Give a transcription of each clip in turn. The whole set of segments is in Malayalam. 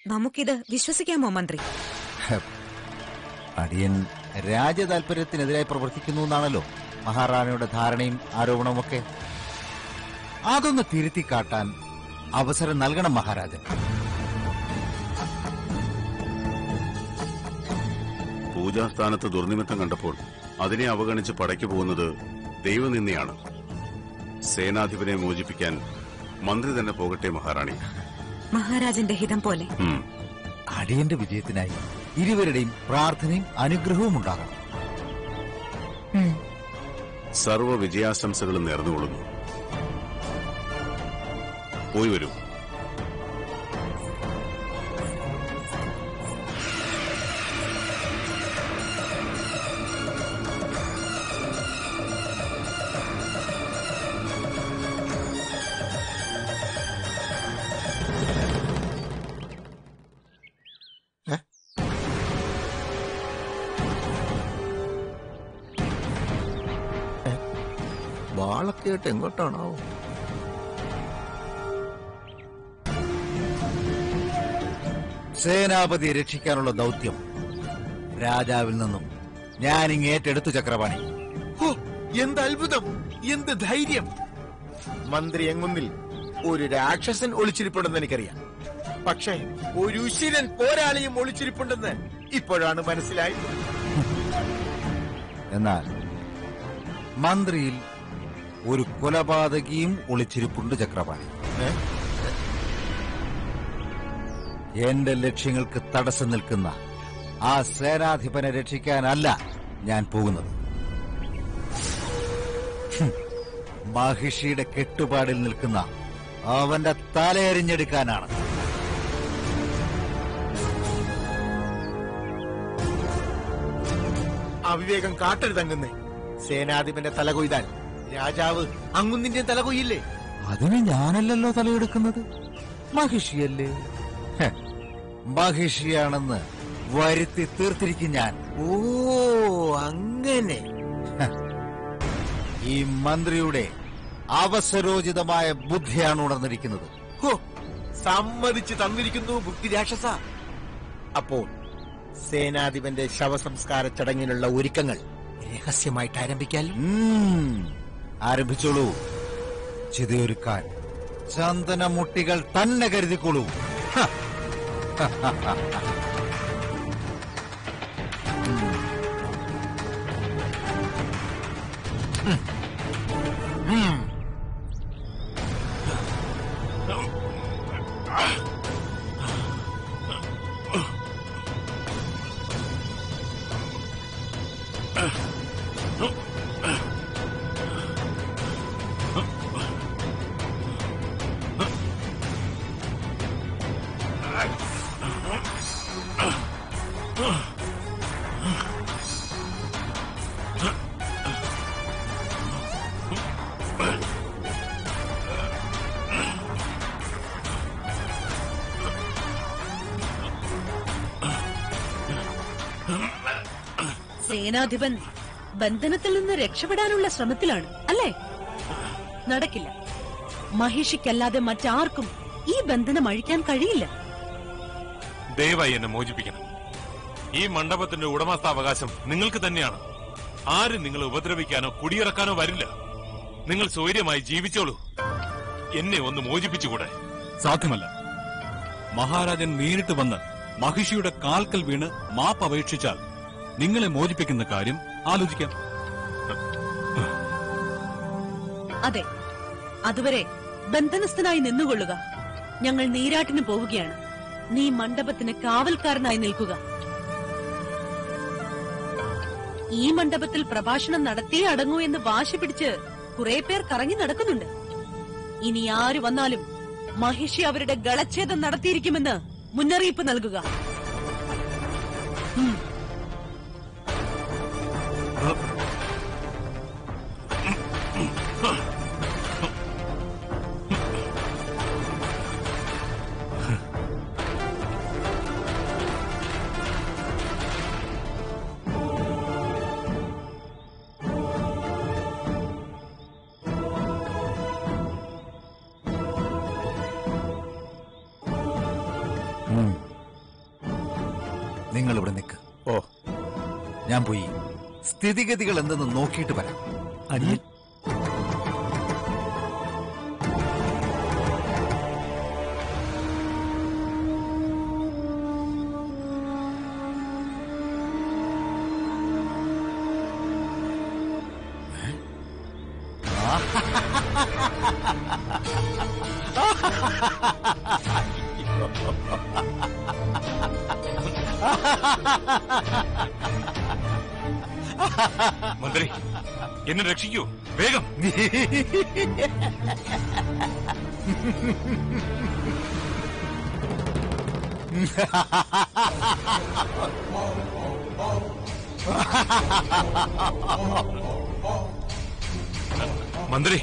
നമുക്കിത് വിശ്വസിക്കാമോ മന്ത്രി അടിയൻ രാജ്യതാൽപര്യത്തിനെതിരായി പ്രവർത്തിക്കുന്നു എന്നാണല്ലോ മഹാറാണിയുടെ ധാരണയും ആരോപണവുമൊക്കെ അതൊന്ന് തിരുത്തി കാട്ടാൻ അവസരം നൽകണം മഹാരാജൻ പൂജാസ്ഥാനത്ത് ദുർനിമിത്തം കണ്ടപ്പോൾ അതിനെ അവഗണിച്ച് പടയ്ക്ക് പോകുന്നത് ദൈവനിന്ദയാണ് സേനാധിപനെ മോചിപ്പിക്കാൻ മന്ത്രി തന്നെ പോകട്ടെ മഹാറാണി മഹാരാജന്റെ ഹിതം പോലെ ഉം. അടിയന്റെ വിജയത്തിനായി ഇരുവരുടെയും പ്രാർത്ഥനയും അനുഗ്രഹവും ഉണ്ടാകണം സർവ്വ വിജയാശംസകളും നേർന്നുകൊള്ളുന്നു പോയി വരൂ വാളൊക്കെ ആയിട്ട് എങ്ങോട്ടാണോ സേനാപതിയെ രക്ഷിക്കാനുള്ള ദൗത്യം രാജാവിൽ നിന്നും ഞാനിങ് ഏറ്റെടുത്തു ചക്രപാണി ഹോ, എന്ത് അത്ഭുതം എന്ത് ധൈര്യം മന്ത്രി എങ്ങുന്നിൽ ഒരു രാക്ഷസൻ ഒളിച്ചിരിപ്പുണ്ടെന്ന് എനിക്കറിയാം പക്ഷേ ഒരു ഉശിരൻ പോരാളിയും ഒളിച്ചിരിപ്പുണ്ടെന്ന് ഇപ്പോഴാണ് മനസ്സിലായത് എന്നാൽ മന്ത്രിയിൽ ഒരു കൊലപാതകിയും ഒളിച്ചിരിപ്പുണ്ട് ചക്രപാണി ഏ? എന്റെ ലക്ഷ്യങ്ങൾക്ക് തടസ്സം നിൽക്കുന്ന ആ സേനാധിപനെ രക്ഷിക്കാനല്ല ഞാൻ പോകുന്നത് ഹും, മഹിഷിയുടെ കെട്ടുപാടിൽ നിൽക്കുന്ന അവന്റെ തലയെറിഞ്ഞെടുക്കാനാണ് അവിവേകം കാട്ടരുതങ്ങുന്നേ സേനാധിപന്റെ തല കൊയ്താൽ രാജാവ് അങ്ങുന്നിന്റെ തല കൊയ്യില്ലേ അതിന് ഞാനല്ലല്ലോ തലയെടുക്കുന്നത് മഹിഷിയല്ലേ ഹെ, മഹിഷിയാണെന്ന് വരുത്തി തീർത്തിരിക്കും ഞാൻ ഓ അങ്ങനെ ഈ മന്ത്രിയുടെ അവസരോചിതമായ ബുദ്ധിയാണ് ഉണർന്നിരിക്കുന്നത് ഹോ സമ്മതിച്ച് തന്നിരിക്കുന്നു ബുദ്ധി രാക്ഷസ അപ്പോൾ സേനാധിപന്റെ ശവസംസ്കാര ചടങ്ങിനുള്ള ഒരുക്കങ്ങൾ രഹസ്യമായിട്ട് ആരംഭിക്കാലോ ഉം, ആരംഭിച്ചോളൂ ചിതയൊരുക്കാൻ ചന്ദനമുട്ടികൾ തന്നെ കരുതിക്കോളൂ ഹ. സേനാധിപൻ ബന്ധനത്തിൽ നിന്ന് രക്ഷപ്പെടാനുള്ള ശ്രമത്തിലാണ് അല്ലേ നടക്കില്ല മഹിഷിക്കല്ലാതെ മറ്റാർക്കും ഈ ബന്ധനം അഴിക്കാൻ കഴിയില്ല ദയവായി എന്നെ മോചിപ്പിക്കണം ഈ മണ്ഡപത്തിന്റെ ഉടമസ്ഥാവകാശം നിങ്ങൾക്ക് തന്നെയാണ് ആരും നിങ്ങളെ ഉപദ്രവിക്കാനോ കുടിയിറക്കാനോ വരില്ല നിങ്ങൾ സ്വൈര്യമായി ജീവിച്ചോളൂ എന്നെ ഒന്ന് മോചിപ്പിച്ചുകൂടെ സാധ്യമല്ല മഹാരാജൻ നേരിട്ട് വന്ന് മഹിഷിയുടെ കാൽക്കൽ വീണ് മാപ്പ് അപേക്ഷിച്ചാൽ നിങ്ങളെ മോചിപ്പിക്കുന്ന കാര്യം ആലോചിക്കാം അതെ അതുവരെ ബന്ധനസ്ഥനായി നിന്നുകൊള്ളുക ഞങ്ങൾ നീരാട്ടിന് പോവുകയാണ് നീ മണ്ഡപത്തിന് കാവൽക്കാരനായി നിൽക്കുക ഈ മണ്ഡപത്തിൽ പ്രഭാഷണം നടത്തിയേ അടങ്ങൂ എന്ന് വാശി പിടിച്ച് കുറെ പേർ കറങ്ങി നടക്കുന്നുണ്ട് ഇനി ആര് വന്നാലും മഹിഷി അവരുടെ ഗളച്ഛേദം നടത്തിയിരിക്കുമെന്ന് മുന്നറിയിപ്പ് നൽകുക ഉം. ഉം. നിങ്ങൾ ഇവിടെ നിൽക്ക് ഓ ഞാൻ പോയി സ്ഥിതിഗതികൾ എന്തെന്ന് നോക്കിയിട്ട് വരാം അനിയൻ മന്ത്രി എന്നെ രക്ഷിക്കൂ വേഗം മന്ത്രി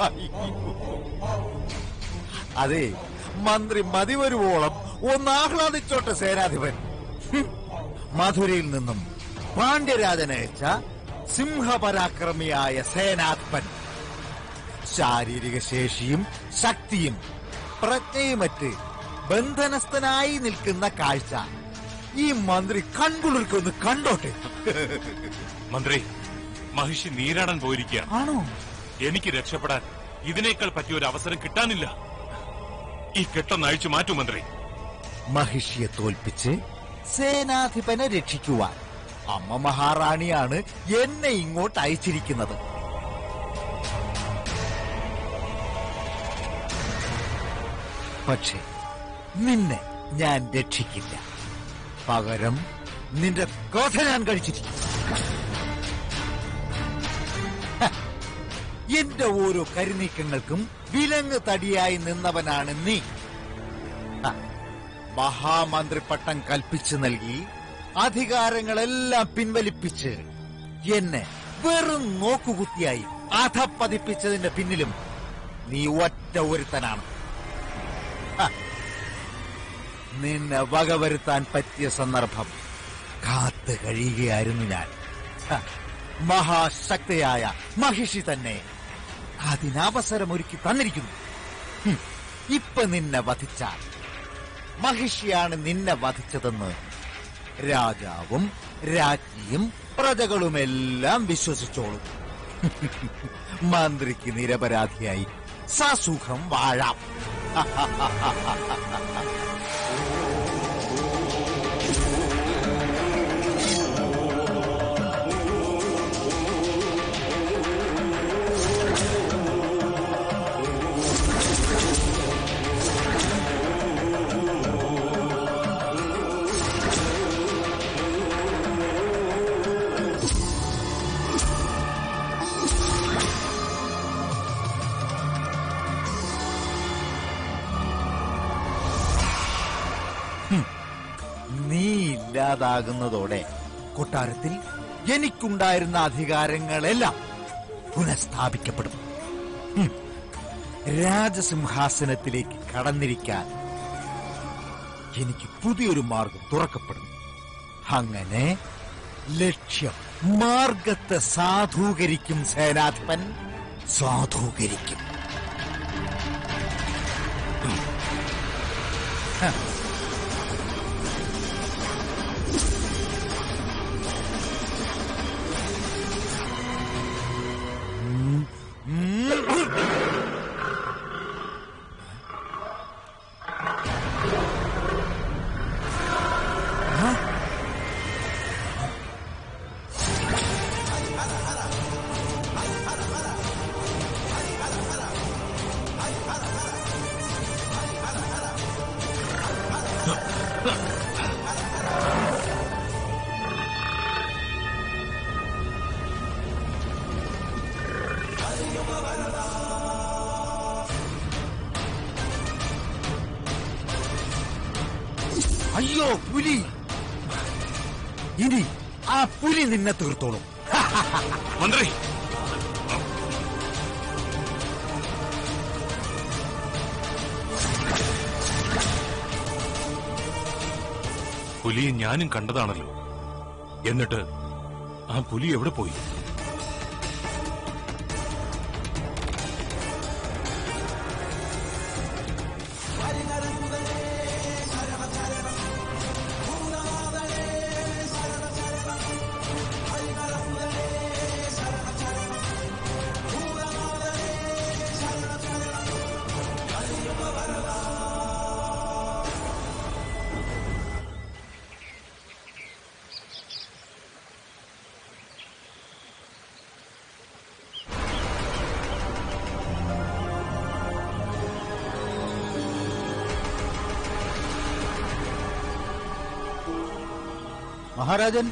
അതെ മന്ത്രി മതി വരുവോളം ഒന്ന് ആഹ്ലാദിച്ചോട്ടെ സേനാധിപൻ ഹും. മധുരയിൽ നിന്നും പാണ്ഡ്യരാജനയച്ച സിംഹപരാക്രമിയായ സേനാത്മൻ ശാരീരിക ശേഷിയും ശക്തിയും പ്രജ്ഞയുമറ്റ് ബന്ധനസ്ഥനായി നിൽക്കുന്ന കാഴ്ച ഈ മന്ത്രി കൺകുളിർക്കൊന്ന് കണ്ടോട്ടെ മന്ത്രി മഹിഷി നീരാടാൻ പോയിരിക്കുക ആണോ എനിക്ക് രക്ഷപ്പെടാൻ ഇതിനേക്കാൾ പറ്റിയ ഒരു അവസരം കിട്ടാനില്ല ഈ കെട്ടൊന്ന് അഴിച്ചു മാറ്റൂ മന്ത്രി മഹിഷിയെ തോൽപ്പിച്ച് സേനാധിപനെ രക്ഷിക്കുവാൻ അമ്മ മഹാറാണിയാണ് എന്നെ ഇങ്ങോട്ട് അയച്ചിരിക്കുന്നത് പക്ഷേ നിന്നെ ഞാൻ രക്ഷിക്കില്ല പകരം നിന്റെ കഥ ഞാൻ കഴിച്ചിരിക്കും ഹ, എന്റെ ഓരോ കരുനീക്കങ്ങൾക്കും വിലങ്ങ് തടിയായി നിന്നവനാണ് നീ ഹ, മഹാമന്ത്രിപ്പട്ടം കൽപ്പിച്ചു നൽകി അധികാരങ്ങളെല്ലാം പിൻവലിപ്പിച്ച് എന്നെ വെറും നോക്കുകുത്തിയായി അധപ്പതിപ്പിച്ചതിന്റെ പിന്നിലും നീ ഒറ്റ ഒരുത്തനാണ് ഹ, നിന്നെ വകവരുത്താൻ പറ്റിയ സന്ദർഭം കാത്തു കഴിയുകയായിരുന്നു ഞാൻ ഹ, മഹാശക്തയായ മഹിഷി തന്നെ അതിനവസരമൊരുക്കി തന്നിരിക്കുന്നു ഹും, ഇപ്പൊ നിന്നെ വധിച്ചാൽ മഹിഷിയാണ് നിന്നെ വധിച്ചതെന്ന് രാജാവും രാജ്ഞിയും പ്രജകളുമെല്ലാം വിശ്വസിച്ചോളും മന്ത്രിക്ക് നിരപരാധിയായി സസുഖം വാഴാം നീ ഇല്ലാതാകുന്നതോടെ കൊട്ടാരത്തിൽ എനിക്കുണ്ടായിരുന്ന അധികാരങ്ങളെല്ലാം പുനഃസ്ഥാപിക്കപ്പെടും ഹും. രാജസിംഹാസനത്തിലേക്ക് കടന്നിരിക്കാൻ എനിക്ക് പുതിയൊരു മാർഗം തുറക്കപ്പെടും അങ്ങനെ ലക്ഷ്യം മാർഗത്തെ സാധൂകരിക്കും സേനാധിപൻ സാധൂകരിക്കും അയ്യോ പുലി ഇനി ആ പുലി നിന്നെ തീർത്തോളും മന്ത്രി പുലിയെ ഞാനും കണ്ടതാണല്ലോ എന്നിട്ട് ആ പുലി എവിടെ പോയി മഹാരാജൻ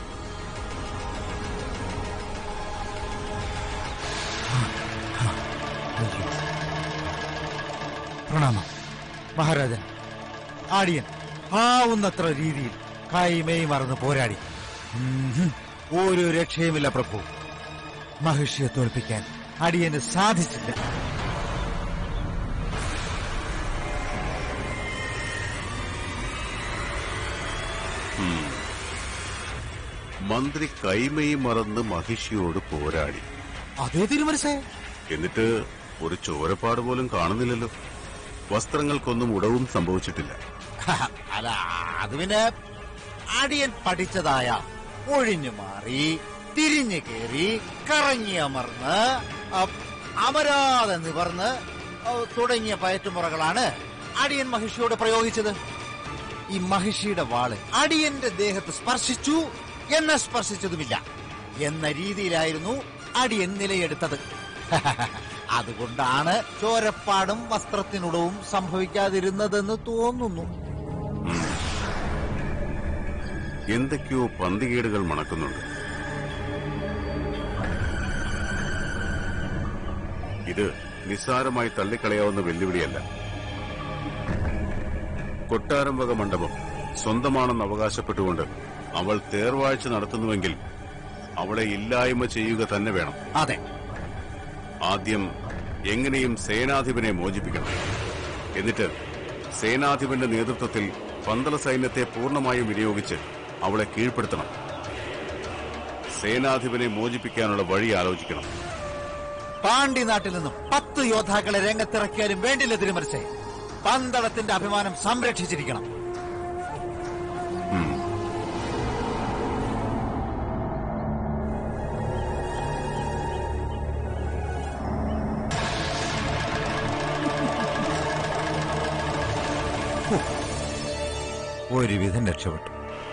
പ്രണാമം മഹാരാജൻ ആടിയൻ ആവുന്നത്ര രീതിയിൽ കായ്മേയി മറന്ന് പോരാടി ഉം. ഒരു രക്ഷയുമില്ല പ്രഭു മഹിഷിയെ തോൽപ്പിക്കാൻ അടിയന് സാധിച്ചില്ല മന്ത്രി കൈമയും മറന്ന് മഹിഷിയോട് പോരാടി അതേ തിരുമനസേ എന്നിട്ട് ഒരു ചോരപ്പാട് പോലും കാണുന്നില്ലല്ലോ വസ്ത്രങ്ങൾക്കൊന്നും ഉടവും സംഭവിച്ചിട്ടില്ല അല്ല അത് പിന്നെ അടിയൻ പഠിച്ചതായ ഒഴിഞ്ഞു മാറി തിരിഞ്ഞു കയറി കറങ്ങി അമർന്ന് അ- അമരാതെ നിവർന്ന് അ, തുടങ്ങിയ പയറ്റുമുറകളാണ് അടിയൻ മഹിഷിയോട് പ്രയോഗിച്ചത് ഈ മഹിഷിയുടെ വാള് അടിയന്റെ ദേഹത്ത് സ്പർശിച്ചു എന്നെ സ്പർശിച്ചതുമില്ല എന്ന രീതിയിലായിരുന്നു അടിയൻ നിലയെടുത്തത് അതുകൊണ്ടാണ് ചോരപ്പാടും വസ്ത്രത്തിനുടവും സംഭവിക്കാതിരുന്നതെന്ന് തോന്നുന്നു എന്തൊക്കെയോ പന്തികേടുകൾ മണക്കുന്നുണ്ട് ഇത് നിസ്സാരമായി തള്ളിക്കളയാവുന്ന വെല്ലുവിളിയല്ല കൊട്ടാരം വക മണ്ഡപം സ്വന്തമാണെന്ന് അവകാശപ്പെട്ടുകൊണ്ട് അവൾ തേർവാഴ്ച നടത്തുന്നുവെങ്കിൽ അവളെ ഇല്ലായ്മ ചെയ്യുക തന്നെ വേണം അതെ ആദ്യം എങ്ങനെയും സേനാധിപനെ മോചിപ്പിക്കണം എന്നിട്ട് സേനാധിപന്റെ നേതൃത്വത്തിൽ പന്തള സൈന്യത്തെ പൂർണ്ണമായും വിനിയോഗിച്ച് അവളെ കീഴ്പ്പെടുത്തണം സേനാധിപനെ മോചിപ്പിക്കാനുള്ള വഴി ആലോചിക്കണം പാണ്ഡ്യ നാട്ടിൽ നിന്നും പത്ത് യോദ്ധാക്കളെ രംഗത്തിറക്കിയാലും വേണ്ടില്ല തിരുമനസെ പന്തളത്തിന്റെ അഭിമാനം സംരക്ഷിച്ചിരിക്കണം ഒരുവിധം രക്ഷപ്പെട്ടു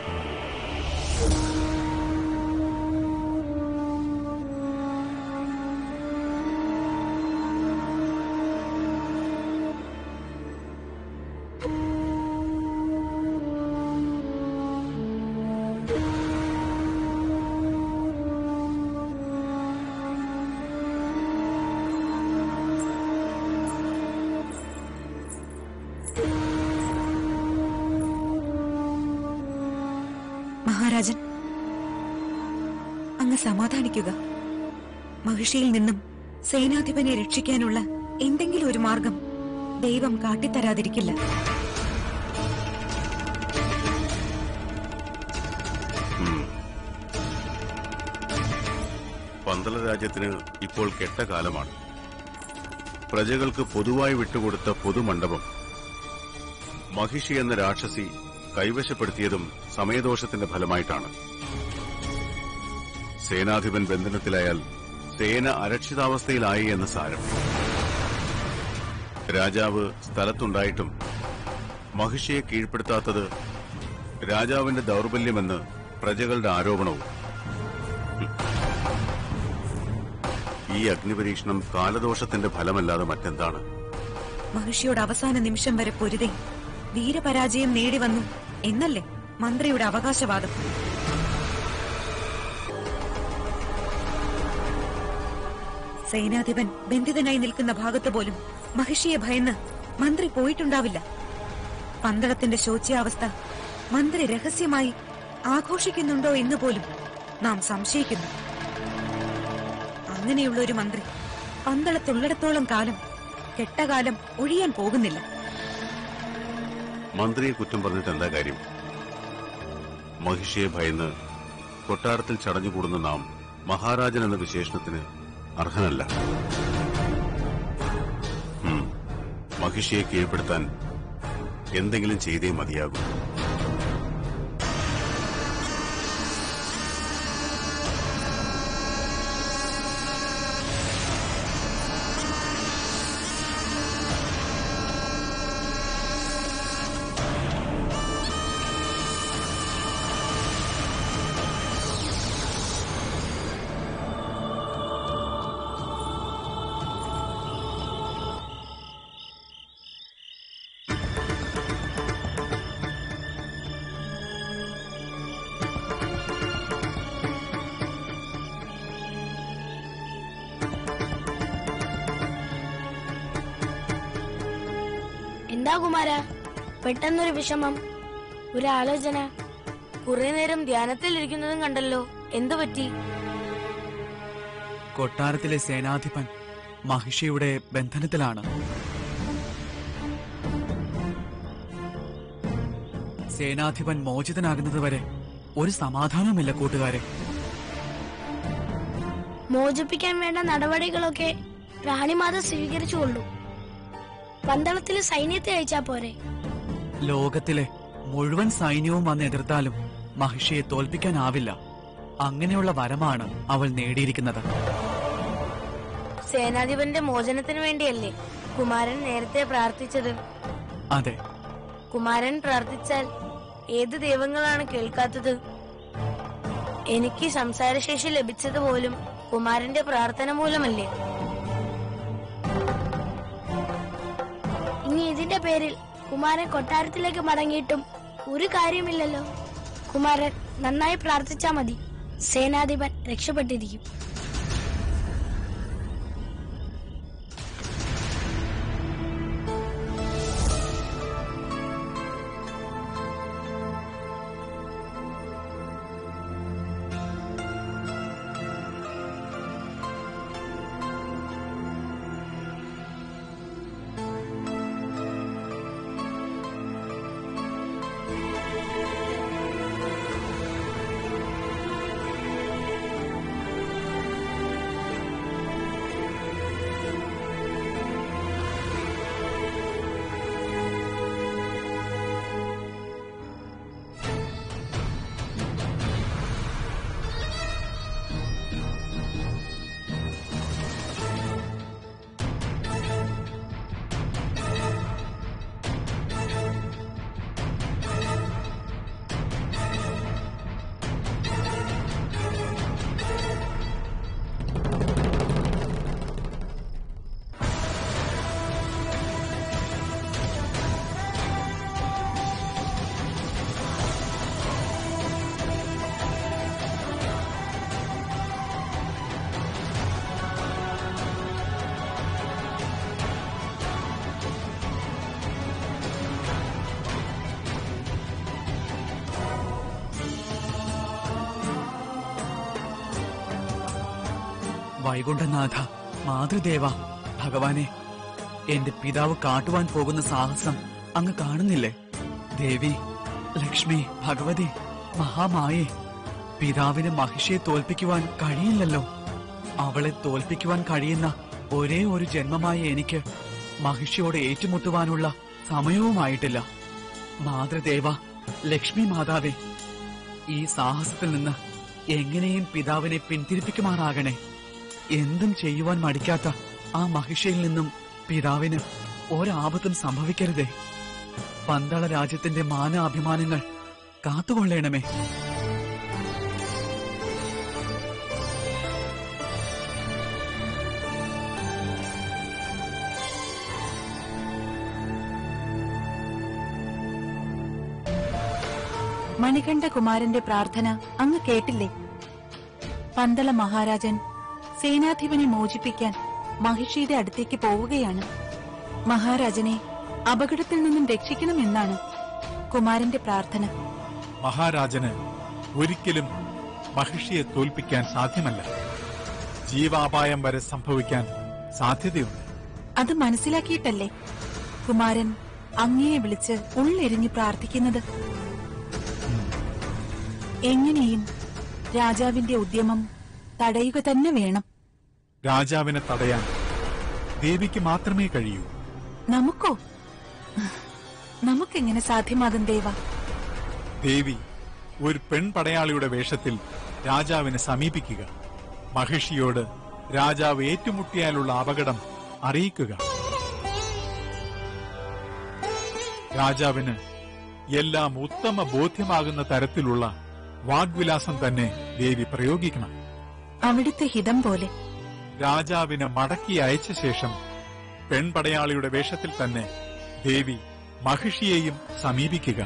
മഹാരാജൻ അങ്ങ് സമാധാനിക്കുക മഹിഷിയിൽ നിന്നും സേനാധിപനെ രക്ഷിക്കാനുള്ള എന്തെങ്കിലും ഒരു മാർഗം ദൈവം കാട്ടിത്തരാതിരിക്കില്ല പന്തള രാജ്യത്തിന് ഇപ്പോൾ കെട്ട കാലമാണ് പ്രജകൾക്ക് പൊതുവായി വിട്ടുകൊടുത്ത പൊതുമണ്ഡപം മഹിഷി എന്ന രാക്ഷസി കൈവശപ്പെടുത്തിയതും സമയദോഷത്തിന്റെ ഫലമായിട്ടാണ് സേനാധിപൻ ബന്ധനത്തിലായാൽ സേന അരക്ഷിതാവസ്ഥയിലായി എന്ന് സാരം രാജാവ് സ്ഥലത്തുണ്ടായിട്ടും മഹിഷിയെ കീഴ്പ്പെടുത്താത്തത് രാജാവിന്റെ ദൗർബല്യമെന്ന് പ്രജകളുടെ ആരോപണവും ഈ അഗ്നിപരീക്ഷണം കാലദോഷത്തിന്റെ ഫലമല്ലാതെ മറ്റെന്താണ് മഹിഷിയോട് അവസാന നിമിഷം വരെ പൊരുതി വീരപരാജയം നേടിവന്നു എന്നല്ലേ മന്ത്രിയുടെ അവകാശവാദം സേനാധിപൻ ബന്ധിതനായി നിൽക്കുന്ന ഭാഗത്ത് പോലും മഹിഷിയെ ഭയന്ന് മന്ത്രി പോയിട്ടുണ്ടാവില്ല പന്തളത്തിന്റെ ശോച്യാവസ്ഥ മന്ത്രി രഹസ്യമായി ആഘോഷിക്കുന്നുണ്ടോ എന്ന് പോലും നാം സംശയിക്കുന്നു അങ്ങനെയുള്ള ഒരു മന്ത്രി പന്തളത്തുള്ളിടത്തോളം കാലം കെട്ടകാലം ഒഴിയാൻ പോകുന്നില്ല മന്ത്രിയെ കുറ്റം പറഞ്ഞിട്ട് എന്താ കാര്യം മഹിഷിയെ ഭയന്ന് കൊട്ടാരത്തിൽ ചടഞ്ഞുകൂടുന്ന നാം മഹാരാജൻ എന്ന വിശേഷണത്തിന് അർഹനല്ല ഉം. മഹിഷിയെ കീഴ്പ്പെടുത്താൻ എന്തെങ്കിലും ചെയ്തേ മതിയാകൂ എന്താ കുമാര പെട്ടെന്നൊരു വിഷമം ഒരു ആലോചന കുറെ നേരം ധ്യാനത്തിൽ ഇരിക്കുന്നതും കണ്ടല്ലോ എന്തു പറ്റി കൊട്ടാരത്തിലെ സേനാധിപൻ മഹിഷിയുടെ ബന്ധനത്തിലാണ് സേനാധിപൻ മോചിതനാകുന്നതുവരെ ഒരു സമാധാനവുമില്ല കൂട്ടുകാരെ മോചിപ്പിക്കാൻ വേണ്ട നടപടികളൊക്കെ റാണിമാത സ്വീകരിച്ചുകൊള്ളു പന്തളത്തിൽ സൈന്യത്തെ അയച്ചാ പോരെ ലോകത്തിലെ മുഴുവൻ സൈന്യവും വന്ന് എതിർത്താലും മഹിഷിയെ തോൽപ്പിക്കാനാവില്ല അങ്ങനെയുള്ള വരമാണ് അവൾ നേടിയിരിക്കുന്നത് സേനാധിപന്റെ മോചനത്തിന് വേണ്ടിയല്ലേ കുമാരൻ നേരത്തെ പ്രാർത്ഥിച്ചത് അതെ കുമാരൻ പ്രാർത്ഥിച്ചാൽ ഏത് ദൈവങ്ങളാണ് കേൾക്കാത്തത് എനിക്ക് സംസാരശേഷി ലഭിച്ചത് പോലും കുമാരന്റെ പ്രാർത്ഥന മൂലമല്ലേ ഇനി ഇതിന്റെ പേരിൽ കുമാരൻ കൊട്ടാരത്തിലേക്ക് മടങ്ങിയിട്ടും ഒരു കാര്യമില്ലല്ലോ കുമാരൻ നന്നായി പ്രാർത്ഥിച്ചാ മതി സേനാധിപൻ രക്ഷപ്പെട്ടിരിക്കും വൈകുണ്ഠനാഥ മാതൃദേവ ഭഗവാനെ എന്റെ പിതാവ് കാട്ടുവാൻ പോകുന്ന സാഹസം അങ്ങ് കാണുന്നില്ലേ ദേവി ലക്ഷ്മി ഭഗവതി മഹാമായേ പിതാവിന് മഹിഷിയെ തോൽപ്പിക്കുവാൻ കഴിയില്ലല്ലോ അവളെ തോൽപ്പിക്കുവാൻ കഴിയുന്ന ഒരേ ഒരു ജന്മമായ എനിക്ക് മഹിഷിയോട് ഏറ്റുമുട്ടുവാനുള്ള സമയവുമായിട്ടില്ല മാതൃദേവ ലക്ഷ്മി മാതാവേ ഈ സാഹസത്തിൽ നിന്ന് എങ്ങനെയും പിതാവിനെ പിന്തിരിപ്പിക്കുമാറാകണേ എന്തും ചെയ്യുവാൻ മടിക്കാത്ത ആ മഹിഷയിൽ നിന്നും പിതാവിന് ഒരാപത്തും സംഭവിക്കരുതേ പന്തള രാജ്യത്തിന്റെ മാനാഭിമാനങ്ങൾ കാത്തുകൊള്ളണമേ മണികണ്ഠകുമാരന്റെ പ്രാർത്ഥന അങ്ങ് കേട്ടില്ലേ പന്തള മഹാരാജൻ സേനാധിപനെ മോചിപ്പിക്കാൻ മഹിഷിയുടെ അടുത്തേക്ക് പോവുകയാണ് മഹാരാജനെ അപകടത്തിൽ നിന്നും രക്ഷിക്കണമെന്നാണ് കുമാരന്റെ പ്രാർത്ഥന മഹാരാജന് ഒരിക്കലും മഹിഷിയെ തോൽപ്പിക്കാൻ സാധ്യമല്ല ജീവാപായം വരെ സംഭവിക്കാൻ സാധ്യതയുണ്ട് അത് മനസ്സിലാക്കിയിട്ടല്ലേ കുമാരൻ അങ്ങയെ വിളിച്ച് ഉള്ളെരിഞ്ഞ് പ്രാർത്ഥിക്കുന്നത് എങ്ങനെയും രാജാവിന്റെ ഉദ്യമം തടയുക തന്നെ വേണം രാജാവിനെ തടയാൻ ദേവിക്ക് മാത്രമേ കഴിയൂ നമുക്കോ നമുക്കെങ്ങനെ സാധ്യമാകും ദേവ ദേവി ഒരു പെൺപടയാളിയുടെ വേഷത്തിൽ രാജാവിനെ സമീപിക്കുക മഹിഷിയോട് രാജാവ് ഏറ്റുമുട്ടിയാലുള്ള അപകടം അറിയിക്കുക രാജാവിന് എല്ലാം ഉത്തമ ബോധ്യമാകുന്ന തരത്തിലുള്ള വാഗ്വിലാസം തന്നെ ദേവി പ്രയോഗിക്കണം അവിടുത്തെ ഹിതം പോലെ രാജാവിനെ മടക്കി അയച്ച ശേഷം പെൺപടയാളിയുടെ വേഷത്തിൽ തന്നെ ദേവി മഹിഷിയെയും സമീപിക്കുക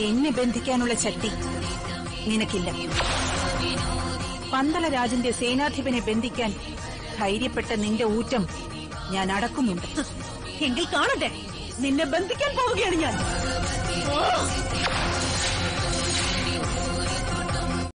എന്നെ ബന്ധിക്കാനുള്ള ശക്തി നിനക്കില്ല പന്തളരാജന്റെ സേനാധിപനെ ബന്ധിക്കാൻ ധൈര്യപ്പെട്ട നിന്റെ ഊറ്റം ഞാൻ അടക്കുന്നുണ്ട് എങ്കിൽ കാണട്ടെ നിന്നെ ബന്ധിക്കാൻ പോവുകയാണ് ഞാൻ